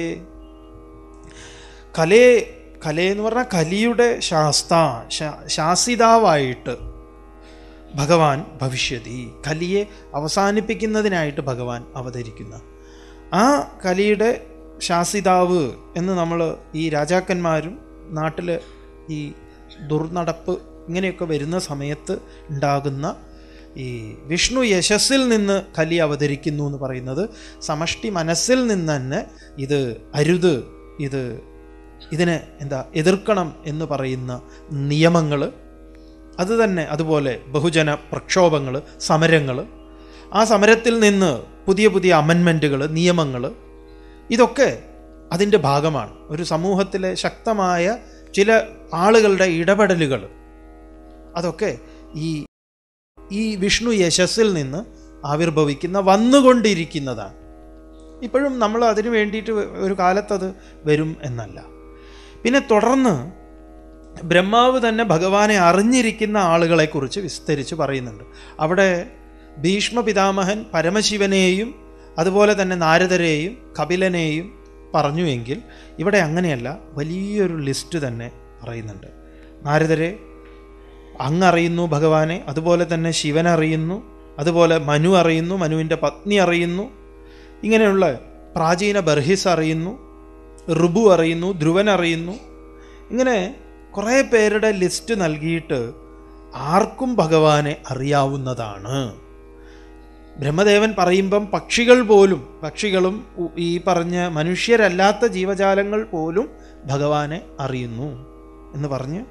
കലേ കലേ എന്ന് പറഞ്ഞാൽ കലിയുടെ ശാസ്ത ശാ- ശാസിതാവായിട്ട് ഭഗവാൻ ഭവിഷ്യതി കലിയെ അവസാനിപ്പിക്കുന്നതിനായിട്ട് ഭഗവാൻ അവതരിക്കുന്ന ആ കലിയുടെ ശാസിതാവ് എന്ന് നമ്മൾ ഈ രാജാക്കന്മാരും നാട്ടിൽ ഈ ദുർനടപ്പ് ഇങ്ങനെയൊക്കെ വരുന്ന സമയത്ത് ഉണ്ടാകുന്ന ഈ വിഷ്ണു യശസ്സിൽ നിന്ന് കലി അവതരിക്കുന്നു എന്ന് പറയുന്നത് സമഷ്ടി മനസ്സിൽ നിന്ന് തന്നെ ഇത് അരുത് ഇത് ഇതിനെ എന്താ എതിർക്കണം എന്ന് പറയുന്ന നിയമങ്ങൾ അത് തന്നെ അതുപോലെ ബഹുജന പ്രക്ഷോഭങ്ങൾ സമരങ്ങൾ ആ സമരത്തിൽ നിന്ന് പുതിയ പുതിയ അമെൻമെൻറ്റുകൾ നിയമങ്ങൾ ഇതൊക്കെ അതിൻ്റെ ഭാഗമാണ് ഒരു സമൂഹത്തിലെ ശക്തമായ ചില ആളുകളുടെ ഇടപെടലുകൾ അതൊക്കെ ഈ ഈ വിഷ്ണു യശസ്സിൽ നിന്ന് ആവിർഭവിക്കുന്ന വന്നുകൊണ്ടിരിക്കുന്നതാണ് ഇപ്പോഴും നമ്മൾ അതിനു വേണ്ടിയിട്ട് ഒരു കാലത്തത് വരും എന്നല്ല പിന്നെ തുടർന്ന് ബ്രഹ്മാവ് തന്നെ ഭഗവാനെ അറിഞ്ഞിരിക്കുന്ന ആളുകളെക്കുറിച്ച് വിസ്തരിച്ച് പറയുന്നുണ്ട് അവിടെ ഭീഷ്മ പിതാമഹൻ പരമശിവനെയും അതുപോലെ തന്നെ നാരദരെയും കപിലനെയും പറഞ്ഞുവെങ്കിൽ ഇവിടെ അങ്ങനെയല്ല വലിയൊരു ലിസ്റ്റ് തന്നെ പറയുന്നുണ്ട് നാരദരെ അങ്ങറിയുന്നു ഭഗവാനെ അതുപോലെ തന്നെ ശിവൻ അറിയുന്നു അതുപോലെ മനു അറിയുന്നു മനുവിൻ്റെ പത്നി അറിയുന്നു ഇങ്ങനെയുള്ള പ്രാചീന ബർഹിസ് അറിയുന്നു ഋബു അറിയുന്നു ധ്രുവൻ അറിയുന്നു ഇങ്ങനെ കുറേ പേരുടെ ലിസ്റ്റ് നൽകിയിട്ട് ആർക്കും ഭഗവാനെ അറിയാവുന്നതാണ് ബ്രഹ്മദേവൻ പറയുമ്പം പക്ഷികൾ പോലും പക്ഷികളും ഉ- ഈ പറഞ്ഞ മനുഷ്യരല്ലാത്ത ജീവജാലങ്ങൾ പോലും ഭഗവാനെ അറിയുന്നു എന്ന് പറഞ്ഞ്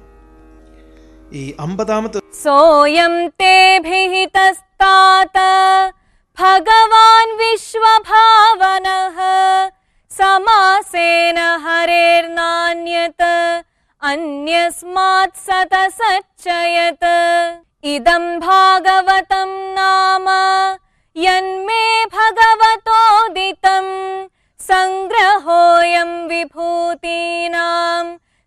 ഈ അമ്പതാമത്തെ सोऽयं ते भिहितस्तात भगवान् विश्वभावनः समासेन हरेर्नान्यत् अन्यस्मात् सतसच्चयत् इदं भागवतं नाम यन्मे भगवतोदितं सङ्ग्रहोऽयं विभूतीनां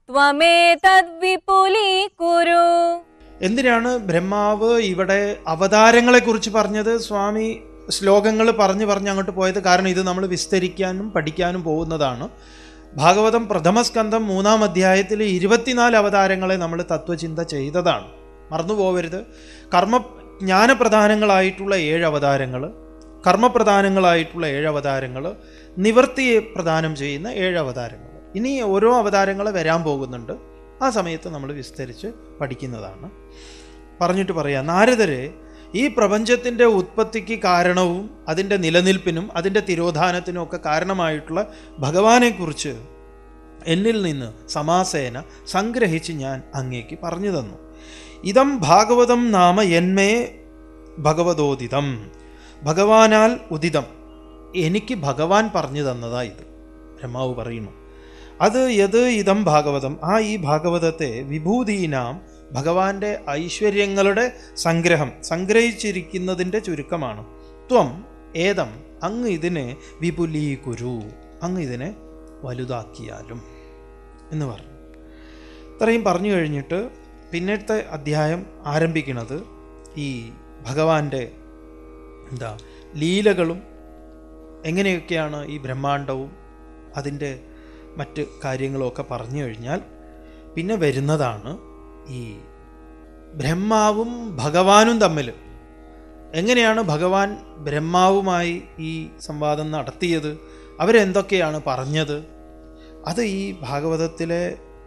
त्वमेतद्विपुलीकुरु എന്തിനാണ് ബ്രഹ്മാവ് ഇവിടെ അവതാരങ്ങളെക്കുറിച്ച് പറഞ്ഞത് സ്വാമി ശ്ലോകങ്ങൾ പറഞ്ഞു പറഞ്ഞ് അങ്ങോട്ട് പോയത് കാരണം ഇത് നമ്മൾ വിസ്തരിക്കാനും പഠിക്കാനും പോകുന്നതാണ് ഭാഗവതം പ്രഥമസ്കന്ധം മൂന്നാം അധ്യായത്തിൽ ഇരുപത്തിനാല് അവതാരങ്ങളെ നമ്മൾ തത്വചിന്ത ചെയ്തതാണ് മറന്നുപോകരുത് കർമ്മ ജ്ഞാനപ്രധാനങ്ങളായിട്ടുള്ള ഏഴ് അവതാരങ്ങൾ കർമ്മപ്രധാനങ്ങളായിട്ടുള്ള ഏഴ് അവതാരങ്ങൾ നിവർത്തിയെ പ്രദാനം ചെയ്യുന്ന ഏഴ് അവതാരങ്ങൾ ഇനി ഓരോ അവതാരങ്ങൾ വരാൻ പോകുന്നുണ്ട് ആ സമയത്ത് നമ്മൾ വിസ്തരിച്ച് പഠിക്കുന്നതാണ് പറഞ്ഞിട്ട് പറയാം നാരദരെ ഈ പ്രപഞ്ചത്തിൻ്റെ ഉത്പത്തിക്ക് കാരണവും അതിൻ്റെ നിലനിൽപ്പിനും അതിൻ്റെ തിരോധാനത്തിനും ഒക്കെ കാരണമായിട്ടുള്ള ഭഗവാനെക്കുറിച്ച് എന്നിൽ നിന്ന് സമാസേന സംഗ്രഹിച്ച് ഞാൻ അങ്ങേക്ക് പറഞ്ഞു തന്നു ഇതം ഭാഗവതം നാമ എന്മേ ഭഗവതോദിതം ഭഗവാനാൽ ഉദിതം എനിക്ക് ഭഗവാൻ പറഞ്ഞു തന്നതാ ഇത് ബ്രഹ്മാവ് പറയുന്നു അത് യത് ഇതം ഭാഗവതം ആ ഈ ഭാഗവതത്തെ വിഭൂതീനാം ഭഗവാന്റെ ഐശ്വര്യങ്ങളുടെ സംഗ്രഹം സംഗ്രഹിച്ചിരിക്കുന്നതിൻ്റെ ചുരുക്കമാണ് ത്വം ഏതം അങ്ങ് ഇതിനെ വിപുലീകുരു അങ്ങ് ഇതിനെ വലുതാക്കിയാലും എന്ന് പറഞ്ഞു ഇത്രയും പറഞ്ഞു കഴിഞ്ഞിട്ട് പിന്നത്തെ അധ്യായം ആരംഭിക്കുന്നത് ഈ ഭഗവാന്റെ എന്താ ലീലകളും എങ്ങനെയൊക്കെയാണ് ഈ ബ്രഹ്മാണ്ടവും അതിൻ്റെ മറ്റ് കാര്യങ്ങളുമൊക്കെ പറഞ്ഞു കഴിഞ്ഞാൽ പിന്നെ വരുന്നതാണ് ഈ ബ്രഹ്മാവും ഭഗവാനും തമ്മിൽ എങ്ങനെയാണ് ഭഗവാൻ ബ്രഹ്മാവുമായി ഈ സംവാദം നടത്തിയത് അവരെന്തൊക്കെയാണ് പറഞ്ഞത് അത് ഈ ഭാഗവതത്തിലെ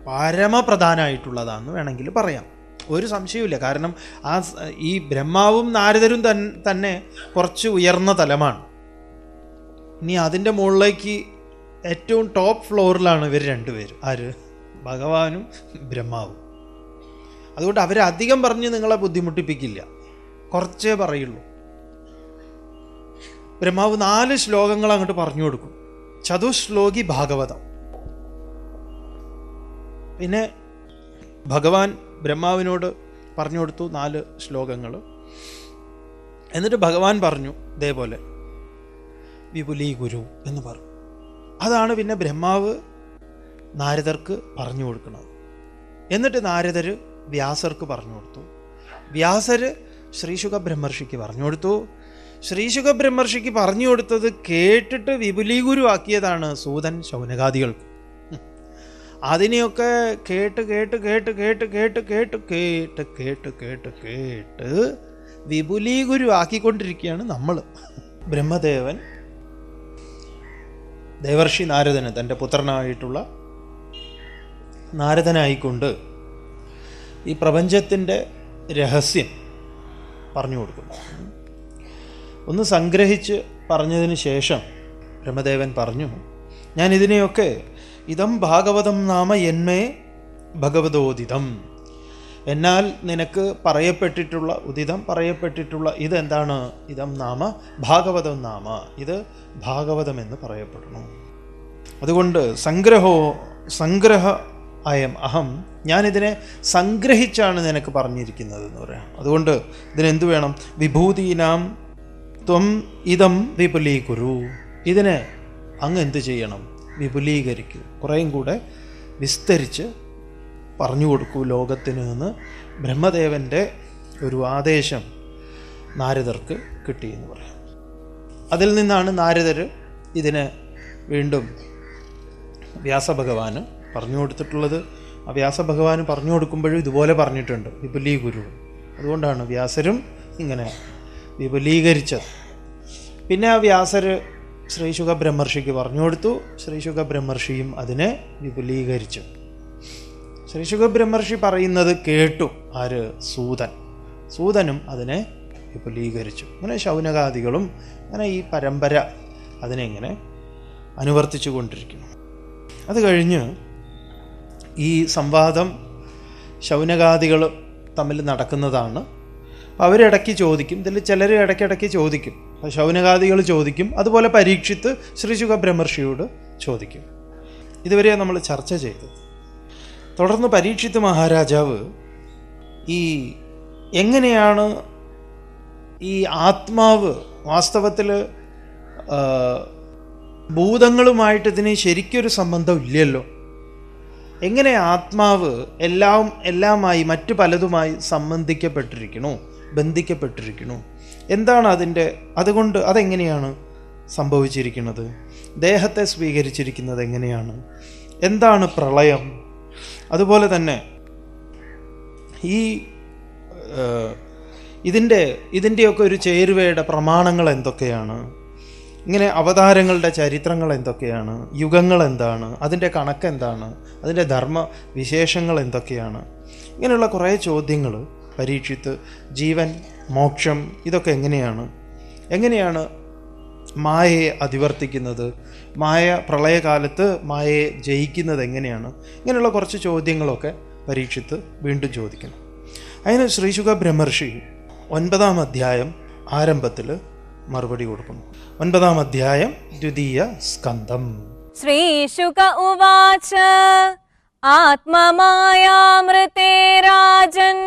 പരമപ്രധാനമായിട്ടുള്ളതാണെന്ന് വേണമെങ്കിൽ പറയാം ഒരു സംശയവുമില്ല കാരണം ആ സ- ഈ ബ്രഹ്മാവും നാരദരും തൻ തന്നെ കുറച്ച് ഉയർന്ന തലമാണ് ഇനി അതിൻ്റെ മുകളിലേക്ക് ഏറ്റവും ടോപ്പ് ഫ്ലോറിലാണ് ഇവർ രണ്ടുപേരും ആര് ഭഗവാനും ബ്രഹ്മാവും അതുകൊണ്ട് അവരധികം പറഞ്ഞ് നിങ്ങളെ ബുദ്ധിമുട്ടിപ്പിക്കില്ല കുറച്ചേ പറയുള്ളൂ ബ്രഹ്മാവ് നാല് ശ്ലോകങ്ങൾ അങ്ങോട്ട് പറഞ്ഞു കൊടുക്കും ചതുശ്ലോകി ഭാഗവതം പിന്നെ ഭഗവാൻ ബ്രഹ്മാവിനോട് പറഞ്ഞു കൊടുത്തു നാല് ശ്ലോകങ്ങൾ എന്നിട്ട് ഭഗവാൻ പറഞ്ഞു ഇതേപോലെ വിപുലീ ഗുരു എന്ന് പറഞ്ഞു അതാണ് പിന്നെ ബ്രഹ്മാവ് നാരദർക്ക് പറഞ്ഞു കൊടുക്കുന്നത് എന്നിട്ട് നാരദർ വ്യാസർക്ക് പറഞ്ഞു കൊടുത്തു വ്യാസര് ശ്രീശുഖ ബ്രഹ്മർഷിക്ക് പറഞ്ഞു കൊടുത്തു ശ്രീശുഖ ബ്രഹ്മർഷിക്ക് പറഞ്ഞു കൊടുത്തത് കേട്ടിട്ട് വിപുലീഗുരു ആക്കിയതാണ് സൂതൻ ശൗനകാദികൾക്ക് ഉം. അതിനെയൊക്കെ കേട്ട് കേട്ട് കേട്ട് കേട്ട് കേട്ട് കേട്ട് കേട്ട് കേട്ട് കേട്ട് കേട്ട് വിപുലീഗുരു ആക്കിക്കൊണ്ടിരിക്കുകയാണ് നമ്മൾ ബ്രഹ്മദേവൻ ദേവർഷി നാരദന് തൻ്റെ പുത്രനായിട്ടുള്ള നാരദനായിക്കൊണ്ട് ഈ പ്രപഞ്ചത്തിൻ്റെ രഹസ്യം പറഞ്ഞു കൊടുക്കുന്നു ഒന്ന് സംഗ്രഹിച്ച് പറഞ്ഞതിന് ശേഷം ബ്രഹ്മദേവൻ പറഞ്ഞു ഞാൻ ഇതിനെയൊക്കെ ഇതം ഭാഗവതം നാമ എന്മേ ഭഗവതോദിതം എന്നാൽ നിനക്ക് പറയപ്പെട്ടിട്ടുള്ള ഉദിതം പറയപ്പെട്ടിട്ടുള്ള ഇതെന്താണ് ഇതം നാമ ഭാഗവതം നാമ ഇത് ഭാഗവതം എന്ന് പറയപ്പെടുന്നു അതുകൊണ്ട് സംഗ്രഹോ സംഗ്രഹ അയം അഹം ഞാനിതിനെ സംഗ്രഹിച്ചാണ് നിനക്ക് പറഞ്ഞിരിക്കുന്നത് എന്ന് പറയാം അതുകൊണ്ട് ഇതിനെന്ത് വേണം വിഭൂതീനാം ത്വം ഇതം വിപുലീകുരു ഇതിനെ അങ്ങ് എന്ത് ചെയ്യണം വിപുലീകരിക്കൂ കുറേയും കൂടെ വിസ്തരിച്ച് പറഞ്ഞു കൊടുക്കൂ ലോകത്തിന് എന്ന് ബ്രഹ്മദേവൻ്റെ ഒരു ആദേശം നാരദർക്ക് കിട്ടി എന്ന് പറയാം അതിൽ നിന്നാണ് നാരദർ ഇതിനെ വീണ്ടും വ്യാസഭഗവാന് പറഞ്ഞു കൊടുത്തിട്ടുള്ളത് ആ വ്യാസഭഗവാന് പറഞ്ഞു കൊടുക്കുമ്പോഴും ഇതുപോലെ പറഞ്ഞിട്ടുണ്ട് വിപുലീ ഗുരു അതുകൊണ്ടാണ് വ്യാസരും ഇങ്ങനെ വിപുലീകരിച്ചത് പിന്നെ ആ വ്യാസർ ശ്രീശുഖ ബ്രഹ്മർഷിക്ക് പറഞ്ഞു കൊടുത്തു ശ്രീശുഖ ബ്രഹ്മർഷിയും അതിനെ വിപുലീകരിച്ചു ശ്രീശുഖ ബ്രഹ്മർഷി പറയുന്നത് കേട്ടു ആര് സൂതൻ സൂതനും അതിനെ വിപുലീകരിച്ചു അങ്ങനെ ശൗനകാദികളും അങ്ങനെ ഈ പരമ്പര അതിനെ ഇങ്ങനെ അനുവർത്തിച്ചു കൊണ്ടിരിക്കുന്നു അത് കഴിഞ്ഞ് ഈ സംവാദം ശൗനകാദികൾ തമ്മിൽ നടക്കുന്നതാണ് അവരിടയ്ക്ക് ചോദിക്കും ഇതിൽ ചിലർ ഇടയ്ക്കിടയ്ക്ക് ചോദിക്കും അപ്പോൾ ശൗനകാദികൾ ചോദിക്കും അതുപോലെ പരീക്ഷിത്ത് ശ്രീശുഖ ബ്രഹ്മർഷിയോട് ചോദിക്കും ഇതുവരെ നമ്മൾ ചർച്ച ചെയ്തത് തുടർന്ന് പരീക്ഷിത്ത് മഹാരാജാവ് ഈ എങ്ങനെയാണ് ഈ ആത്മാവ് വാസ്തവത്തിൽ ഭൂതങ്ങളുമായിട്ട് ഇതിന് ശരിക്കൊരു സംബന്ധം ഇല്ലല്ലോ എങ്ങനെ ആത്മാവ് എല്ലാം എല്ലാമായി മറ്റു പലതുമായി സംബന്ധിക്കപ്പെട്ടിരിക്കണു ബന്ധിക്കപ്പെട്ടിരിക്കണു എന്താണ് അതിൻ്റെ അതുകൊണ്ട് അതെങ്ങനെയാണ് സംഭവിച്ചിരിക്കുന്നത് ദേഹത്തെ സ്വീകരിച്ചിരിക്കുന്നത് എങ്ങനെയാണ് എന്താണ് പ്രളയം അതുപോലെ തന്നെ ഈ ഏഹ്, ഇതിൻ്റെ ഇതിൻ്റെയൊക്കെ ഒരു ചേരുവയുടെ പ്രമാണങ്ങൾ എന്തൊക്കെയാണ് ഇങ്ങനെ അവതാരങ്ങളുടെ ചരിത്രങ്ങൾ എന്തൊക്കെയാണ് യുഗങ്ങൾ എന്താണ് അതിൻ്റെ കണക്ക് എന്താണ് അതിൻ്റെ ധർമ്മ വിശേഷങ്ങൾ എന്തൊക്കെയാണ് ഇങ്ങനെയുള്ള കുറേ ചോദ്യങ്ങൾ പരീക്ഷിത്ത് ജീവൻ മോക്ഷം ഇതൊക്കെ എങ്ങനെയാണ് എങ്ങനെയാണ് മായയെ അതിവർത്തിക്കുന്നത് മായ പ്രളയകാലത്ത് മായയെ ജയിക്കുന്നത് എങ്ങനെയാണ് ഇങ്ങനെയുള്ള കുറച്ച് ചോദ്യങ്ങളൊക്കെ പരീക്ഷിത്ത് വീണ്ടും ചോദിക്കണം അതിന് ശ്രീശുഖ ബ്രഹ്മർഷി ഒൻപതാം അധ്യായം ആരംഭത്തിൽ മറുപടി കൊടുക്കുന്നു ഒൻപതാം അധ്യായം ദ്വിതീയ സ്കന്ധം श्रीशुक उवाच आत्ममायामृते राजन्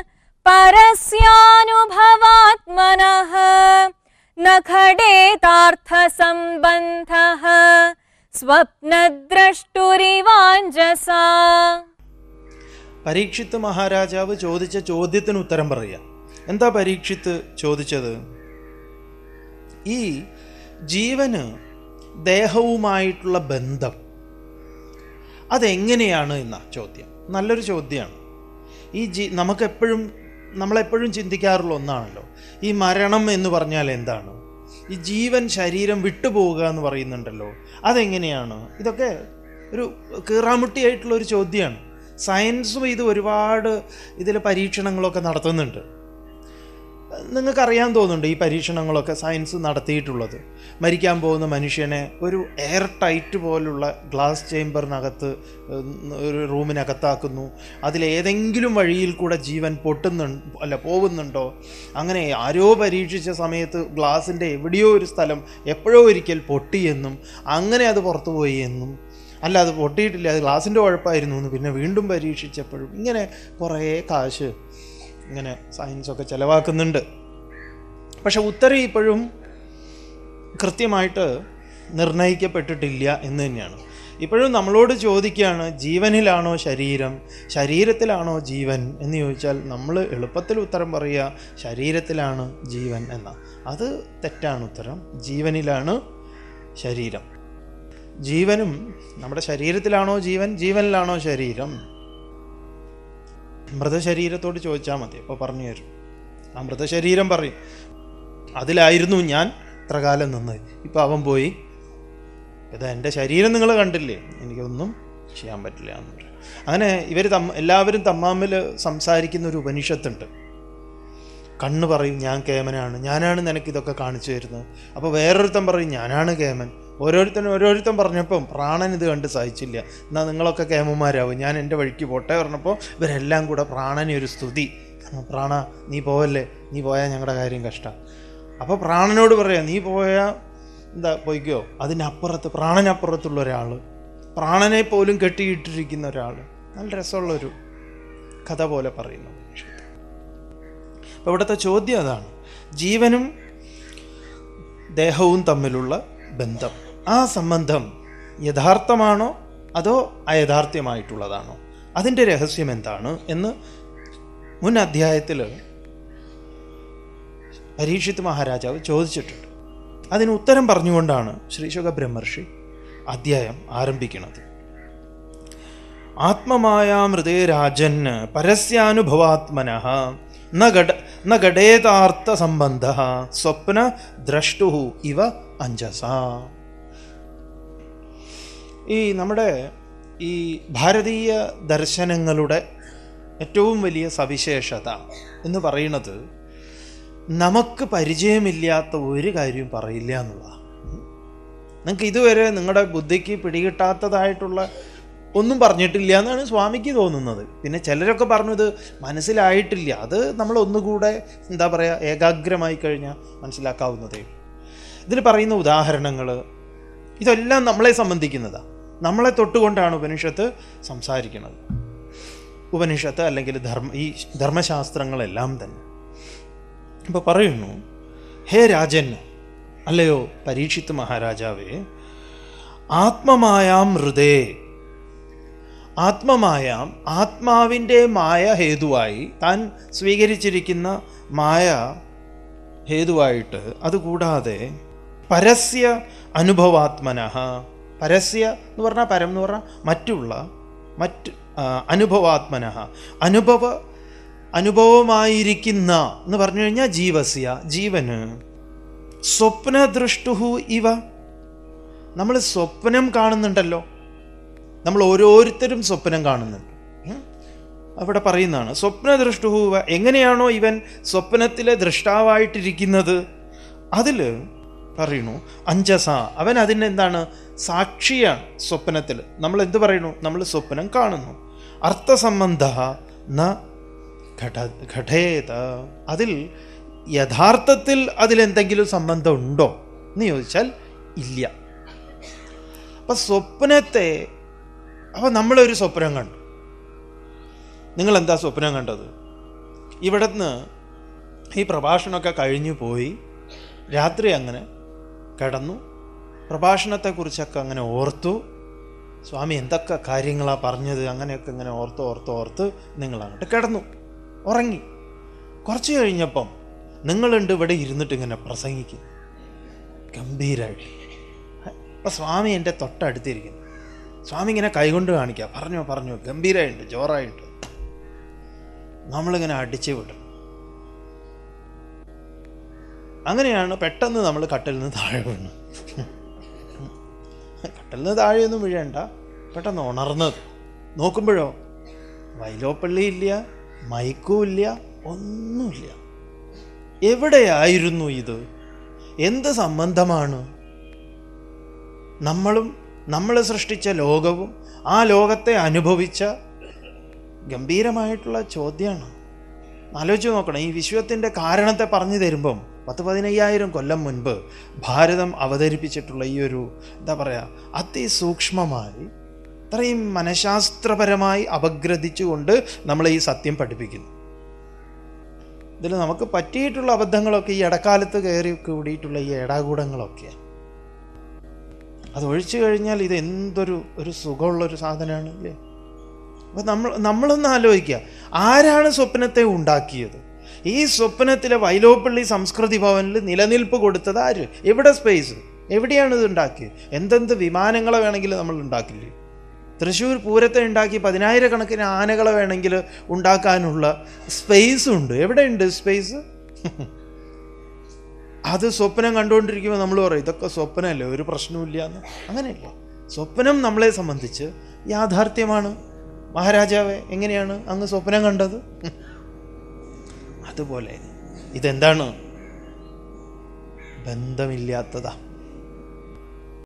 परस्यानुभवात्मनः न खडेतार्थसम्बन्धः स्वप्नद्रष्टुरिवाञ्जसा പരീക്ഷിത്ത് മഹാരാജാവ് ചോദിച്ച ചോദ്യത്തിന് ഉത്തരം പറയുക എന്താ പരീക്ഷിത്ത് ചോദിച്ചത് ഈ ജീവന് ദേഹവുമായിട്ടുള്ള ബന്ധം അതെങ്ങനെയാണ് എന്ന ചോദ്യം നല്ലൊരു ചോദ്യമാണ് ഈ ജീ നമുക്കെപ്പോഴും നമ്മളെപ്പോഴും ചിന്തിക്കാറുള്ള ഒന്നാണല്ലോ ഈ മരണം എന്ന് പറഞ്ഞാൽ എന്താണ് ഈ ജീവൻ ശരീരം വിട്ടുപോവുക എന്ന് പറയുന്നുണ്ടല്ലോ അതെങ്ങനെയാണ് ഇതൊക്കെ ഒരു കീറാമുട്ടിയായിട്ടുള്ള ഒരു ചോദ്യമാണ് സയൻസും ഇത് ഒരുപാട് ഇതിൽ പരീക്ഷണങ്ങളൊക്കെ നടത്തുന്നുണ്ട് നിങ്ങൾക്കറിയാൻ തോന്നുന്നുണ്ട് ഈ പരീക്ഷണങ്ങളൊക്കെ സയൻസ് നടത്തിയിട്ടുള്ളത് മരിക്കാൻ പോകുന്ന മനുഷ്യനെ ഒരു എയർ ടൈറ്റ് പോലുള്ള ഗ്ലാസ് ചേംബറിനകത്ത് ഒരു റൂമിനകത്താക്കുന്നു അതിലേതെങ്കിലും വഴിയിൽ കൂടെ ജീവൻ പൊട്ടുന്നുണ്ട് അല്ല പോകുന്നുണ്ടോ അങ്ങനെ ആരോ പരീക്ഷിച്ച സമയത്ത് ഗ്ലാസിൻ്റെ എവിടെയോ ഒരു സ്ഥലം എപ്പോഴോ ഒരിക്കൽ പൊട്ടിയെന്നും അങ്ങനെ അത് പുറത്തുപോയി എന്നും അല്ല അത് പൊട്ടിയിട്ടില്ല അത് ഗ്ലാസിൻ്റെ കുഴപ്പമായിരുന്നു എന്ന് പിന്നെ വീണ്ടും പരീക്ഷിച്ചപ്പോഴും ഇങ്ങനെ കുറേ കാശ് ഇങ്ങനെ സയൻസൊക്കെ ചിലവാക്കുന്നുണ്ട് പക്ഷെ ഉത്തരം ഇപ്പോഴും കൃത്യമായിട്ട് നിർണയിക്കപ്പെട്ടിട്ടില്ല എന്ന് തന്നെയാണ് ഇപ്പോഴും നമ്മളോട് ചോദിക്കുകയാണ് ജീവനിലാണോ ശരീരം ശരീരത്തിലാണോ ജീവൻ എന്ന് ചോദിച്ചാൽ നമ്മൾ എളുപ്പത്തിൽ ഉത്തരം പറയുക ശരീരത്തിലാണ് ജീവൻ എന്ന അത് തെറ്റാണ് ഉത്തരം ജീവനിലാണ് ശരീരം ജീവനും നമ്മുടെ ശരീരത്തിലാണോ ജീവൻ ജീവനിലാണോ ശരീരം മൃതശരീരത്തോട് ചോദിച്ചാൽ മതി അപ്പോൾ പറഞ്ഞു തരും ആ മൃതശരീരം പറയും അതിലായിരുന്നു ഞാൻ ഇത്ര കാലം നിന്നത് ഇപ്പം അവൻ പോയി ഇത് എൻ്റെ ശരീരം നിങ്ങൾ കണ്ടില്ലേ എനിക്കൊന്നും ചെയ്യാൻ പറ്റില്ല എന്ന് പറയും അങ്ങനെ ഇവർ തമ്മ എല്ലാവരും തമ്മാമിൽ സംസാരിക്കുന്ന ഒരു ഉപനിഷത്തുണ്ട് കണ്ണ് പറയും ഞാൻ കേമനാണ് ഞാനാണ് നിനക്ക് ഇതൊക്കെ കാണിച്ചു തരുന്നത് അപ്പോൾ വേറൊരുത്തൻ പറയും ഞാനാണ് കേമൻ ഓരോരുത്തരും ഓരോരുത്തൻ പറഞ്ഞപ്പം പ്രാണൻ ഇത് കണ്ട് സഹിച്ചില്ല എന്നാൽ നിങ്ങളൊക്കെ കേമന്മാരാവും ഞാൻ എൻ്റെ വഴിക്ക് പോട്ടെ പറഞ്ഞപ്പോൾ ഇവരെല്ലാം കൂടെ പ്രാണനെ ഒരു സ്തുതി പ്രാണ നീ പോവല്ലേ നീ പോയാൽ ഞങ്ങളുടെ കാര്യം കഷ്ടം അപ്പോൾ പ്രാണനോട് പറയാം നീ പോയാൽ എന്താ പോയിക്കോ അതിനപ്പുറത്ത് പ്രാണനപ്പുറത്തുള്ള ഒരാൾ പ്രാണനെ പോലും കെട്ടിയിട്ടിരിക്കുന്ന ഒരാൾ നല്ല രസമുള്ളൊരു കഥ പോലെ പറയുന്നു ഉപനിഷത്ത് അപ്പോൾ ഇവിടുത്തെ ചോദ്യം അതാണ് ജീവനും ദേഹവും തമ്മിലുള്ള ബന്ധം ആ സംബന്ധം യഥാർത്ഥമാണോ അതോ അയഥാർത്ഥ്യമായിട്ടുള്ളതാണോ അതിൻ്റെ രഹസ്യം എന്താണ് എന്ന് മുൻ അധ്യായത്തിൽ പരീക്ഷിത് മഹാരാജാവ് ചോദിച്ചിട്ടുണ്ട് അതിന് ഉത്തരം പറഞ്ഞുകൊണ്ടാണ് ശ്രീശുഖ ബ്രഹ്മർഷി അധ്യായം ആരംഭിക്കുന്നത് ആത്മമായാമൃതേ രാജൻ പരസ്യാനുഭവാത്മന ന ഘട ന ഘടേതാർത്ഥ സംബന്ധ സ്വപ്ന ദ്രഷ്ടു ഇവ അഞ്ജസ ഈ നമ്മുടെ ഈ ഭാരതീയ ദർശനങ്ങളുടെ ഏറ്റവും വലിയ സവിശേഷത എന്ന് പറയുന്നത് നമുക്ക് പരിചയമില്ലാത്ത ഒരു കാര്യവും പറയില്ല എന്നുള്ളതാണ് നിങ്ങൾക്ക് ഇതുവരെ നിങ്ങളുടെ ബുദ്ധിക്ക് പിടികിട്ടാത്തതായിട്ടുള്ള ഒന്നും പറഞ്ഞിട്ടില്ല എന്നാണ് സ്വാമിക്ക് തോന്നുന്നത് പിന്നെ ചിലരൊക്കെ പറഞ്ഞത് മനസ്സിലായിട്ടില്ല അത് നമ്മൾ ഒന്നുകൂടെ എന്താ പറയുക ഏകാഗ്രമായി കഴിഞ്ഞാൽ മനസ്സിലാക്കാവുന്നതേ ഇതിൽ പറയുന്ന ഉദാഹരണങ്ങൾ ഇതെല്ലാം നമ്മളെ സംബന്ധിക്കുന്നതാണ് നമ്മളെ തൊട്ടുകൊണ്ടാണ് ഉപനിഷത്ത് സംസാരിക്കുന്നത് ഉപനിഷത്ത് അല്ലെങ്കിൽ ധർമ്മ ഈ ധർമ്മശാസ്ത്രങ്ങളെല്ലാം തന്നെ ഇപ്പോൾ പറയുന്നു ഹേ രാജൻ അല്ലയോ പരീക്ഷിത്ത് മഹാരാജാവേ ആത്മമായാം ഹൃദേ ആത്മമായാം ആത്മാവിൻ്റെ മായ ഹേതുവായി താൻ സ്വീകരിച്ചിരിക്കുന്ന മായ ഹേതുവായിട്ട് അതുകൂടാതെ പരസ്യ അനുഭവാത്മനഃ പരസ്യ എന്ന് പറഞ്ഞാൽ പരം എന്ന് പറഞ്ഞാൽ മറ്റുള്ള മറ്റ് അനുഭവാത്മനഃ അനുഭവ അനുഭവമായിരിക്കുന്ന എന്ന് പറഞ്ഞു കഴിഞ്ഞാൽ ജീവസ്യ ജീവന് സ്വപ്നദൃഷ്ടുഹു ഇവ നമ്മൾ സ്വപ്നം കാണുന്നുണ്ടല്ലോ നമ്മൾ ഓരോരുത്തരും സ്വപ്നം കാണുന്നുണ്ട് ഉം? അവിടെ പറയുന്നതാണ് സ്വപ്നദൃഷ്ടുഹു ഇവ എങ്ങനെയാണോ ഇവൻ സ്വപ്നത്തിലെ ദൃഷ്ടാവായിട്ടിരിക്കുന്നത് അതിൽ പറയുന്നു അഞ്ചസ അവൻ അതിന് എന്താണ് സാക്ഷിയാണ് സ്വപ്നത്തിൽ നമ്മൾ എന്ത് പറയുന്നു നമ്മൾ സ്വപ്നം കാണുന്നു അർത്ഥസംബന്ധ ന ഘട ഘടേത അതിൽ യഥാർത്ഥത്തിൽ അതിലെന്തെങ്കിലും സംബന്ധം ഉണ്ടോ എന്ന് ചോദിച്ചാൽ ഇല്ല അപ്പം സ്വപ്നത്തെ അപ്പം നമ്മളൊരു സ്വപ്നം കണ്ടു നിങ്ങൾ എന്താ സ്വപ്നം കണ്ടത് ഇവിടുന്ന് ഈ പ്രഭാഷണമൊക്കെ കഴിഞ്ഞു പോയി രാത്രി അങ്ങനെ കിടന്നു പ്രഭാഷണത്തെക്കുറിച്ചൊക്കെ അങ്ങനെ ഓർത്തു സ്വാമി എന്തൊക്കെ കാര്യങ്ങളാണ് പറഞ്ഞത് അങ്ങനെയൊക്കെ ഇങ്ങനെ ഓർത്ത് ഓർത്ത് ഓർത്ത് നിങ്ങൾ അങ്ങോട്ട് കിടന്നു ഉറങ്ങി കുറച്ച് കഴിഞ്ഞപ്പം നിങ്ങളുണ്ട് ഇവിടെ ഇരുന്നിട്ട് ഇങ്ങനെ പ്രസംഗിക്കും ഗംഭീരമായി അപ്പം സ്വാമി എൻ്റെ തൊട്ടടുത്തിരിക്കുന്നു സ്വാമി ഇങ്ങനെ കൈകൊണ്ട് കാണിക്കുക പറഞ്ഞോ പറഞ്ഞോ ഗംഭീരമായിട്ട് ജോറായിട്ട് നമ്മളിങ്ങനെ അടിച്ചു വിടും അങ്ങനെയാണ് പെട്ടെന്ന് നമ്മൾ കട്ടിൽ നിന്ന് താഴെ വീണു കട്ടിൽ നിന്ന് താഴെയൊന്നും വീഴേണ്ട പെട്ടെന്ന് ഉണർന്നത് നോക്കുമ്പോഴോ വൈലോപ്പള്ളി ഇല്ല മൈക്കും ഇല്ല ഒന്നുമില്ല എവിടെയായിരുന്നു ഇത് എന്ത് സംബന്ധമാണ് നമ്മളും നമ്മൾ സൃഷ്ടിച്ച ലോകവും ആ ലോകത്തെ അനുഭവിച്ച ഗംഭീരമായിട്ടുള്ള ചോദ്യമാണ് ആലോചിച്ച് നോക്കണം ഈ വിശ്വത്തിൻ്റെ കാരണത്തെ പറഞ്ഞു തരുമ്പം പത്ത് പതിനയ്യായിരം കൊല്ലം മുൻപ് ഭാരതം അവതരിപ്പിച്ചിട്ടുള്ള ഈ ഒരു എന്താ പറയുക അതിസൂക്ഷ്മമായി ഇത്രയും മനഃശാസ്ത്രപരമായി അപഗ്രഥിച്ചുകൊണ്ട് നമ്മളെ ഈ സത്യം പഠിപ്പിക്കുന്നു ഇതിൽ നമുക്ക് പറ്റിയിട്ടുള്ള അബദ്ധങ്ങളൊക്കെ ഈ ഇടക്കാലത്ത് കയറി കൂടിയിട്ടുള്ള ഈ ഏടാകൂടങ്ങളൊക്കെയാണ് അത് ഒഴിച്ചു കഴിഞ്ഞാൽ ഇത് എന്തൊരു ഒരു സുഖമുള്ളൊരു സാധനമാണ് അല്ലേ അപ്പം നമ്മൾ നമ്മളൊന്ന് ആലോചിക്കുക ആരാണ് സ്വപ്നത്തെ ഉണ്ടാക്കിയത് ഈ സ്വപ്നത്തിലെ വൈലോപ്പള്ളി സംസ്കൃതി ഭവനിൽ നിലനിൽപ്പ് കൊടുത്തത് ആര് എവിടെ സ്പേസ് എവിടെയാണ് ഇത് ഉണ്ടാക്കിയത് എന്തെന്ത് വിമാനങ്ങളെ വേണമെങ്കിലും നമ്മൾ ഉണ്ടാക്കില്ലേ തൃശ്ശൂർ പൂരത്തെ ഉണ്ടാക്കി പതിനായിരക്കണക്കിന് ആനകളെ വേണമെങ്കിൽ ഉണ്ടാക്കാനുള്ള സ്പേസ് ഉണ്ട് എവിടെയുണ്ട് സ്പേസ് അത് സ്വപ്നം കണ്ടുകൊണ്ടിരിക്കുമ്പോൾ നമ്മൾ പറയും ഇതൊക്കെ സ്വപ്നമല്ലേ ഒരു പ്രശ്നമില്ല എന്ന് അങ്ങനെയല്ല സ്വപ്നം നമ്മളെ സംബന്ധിച്ച് യാഥാർത്ഥ്യമാണ് മഹാരാജാവെ എങ്ങനെയാണ് അങ്ങ് സ്വപ്നം കണ്ടത് അതുപോലെ ഇതെന്താണ് ബന്ധമില്ലാത്തതാ